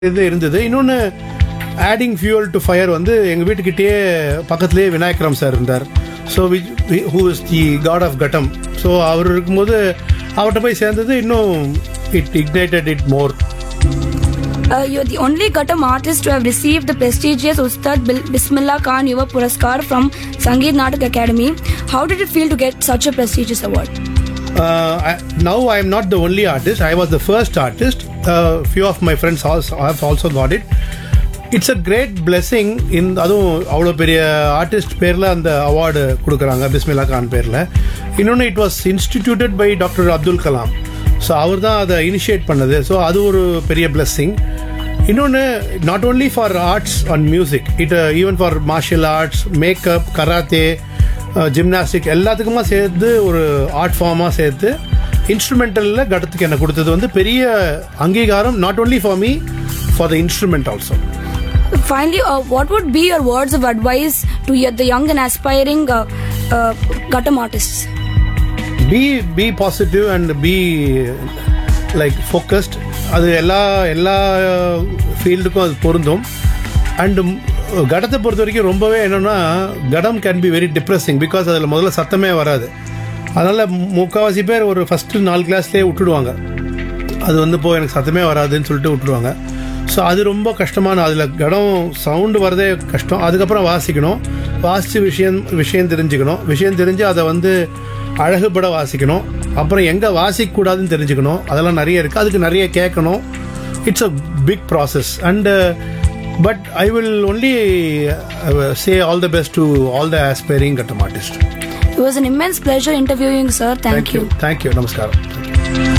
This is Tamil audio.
இது இருந்தது இன்னொன்று ஆடிங் ஃபியூல் டு ஃபயர் வந்து எங்கள் வீட்டுக்கிட்டேயே பக்கத்துலேயே விநாயகரம் சார் இருந்தார் so who is the god of ghatam so அவர் இருக்கும்போது அவர்கிட்ட போய் சேர்ந்தது இன்னும் it ignited it more Uh, you're the only Ghattam artist to have received the prestigious Ustad Bil- Bismillah Khan Yuva Puraskar from Sangeet Natak Academy. How did it feel to get such a prestigious award? uh, I, now I am not the only artist. I was the first artist. Uh, few of my friends also have also got it. It's a great blessing in அதுவும் அவ்வளோ பெரிய ஆர்டிஸ்ட் பேரில் அந்த அவார்டு கொடுக்குறாங்க பிஸ்மில்லா கான் பேரில் இன்னொன்று it was instituted by doctor Abdul Kalam so அவர் தான் அதை இனிஷியேட் பண்ணது ஸோ அது ஒரு பெரிய பிளெஸ்ஸிங் இன்னொன்று not only for arts and music it even for martial arts makeup karate gymnastic எல்லாத்துக்குமா சேர்த்து ஒரு ஆர்ட் ஃபார்மாக சேர்த்து இன்ஸ்ட்ருமெண்டலில் கட்டத்துக்கு என்ன கொடுத்தது வந்து பெரிய அங்கீகாரம் not only for me for the instrument also Finally, uh, what would be your words of advice to y- the young and aspiring uh, uh, Ghattam artists? Be be positive and be like focused அது எல்லா எல்லா ஃபீல்டுக்கும் அது பொருந்தும் அண்ட் கடத்தை பொறுத்த வரைக்கும் ரொம்பவே என்னன்னா ghatam can be very depressing because அதில் முதல்ல சத்தமே வராது அதனால் முக்கால்வாசி பேர் ஒரு ஃபஸ்ட்டு நாலு கிளாஸ்லேயே விட்டுடுவாங்க அது வந்து போ எனக்கு சத்தமே வராதுன்னு சொல்லிட்டு விட்டுருவாங்க ஸோ அது ரொம்ப கஷ்டமான அதில் கடம் சவுண்டு வரதே கஷ்டம் அதுக்கப்புறம் வாசிக்கணும் வாசித்து விஷயம் விஷயம் தெரிஞ்சுக்கணும் விஷயம் தெரிஞ்சு அதை வந்து அழகுபட வாசிக்கணும் அப்புறம் எங்கே வாசிக்கக்கூடாதுன்னு தெரிஞ்சுக்கணும் அதெல்லாம் நிறைய இருக்குது அதுக்கு நிறைய கேட்கணும் it's a big process and but I will only say all the best to all the aspiring ghatam artist It was an immense pleasure interviewing, sir. Thank, you. Thank you நமஸ்காரம்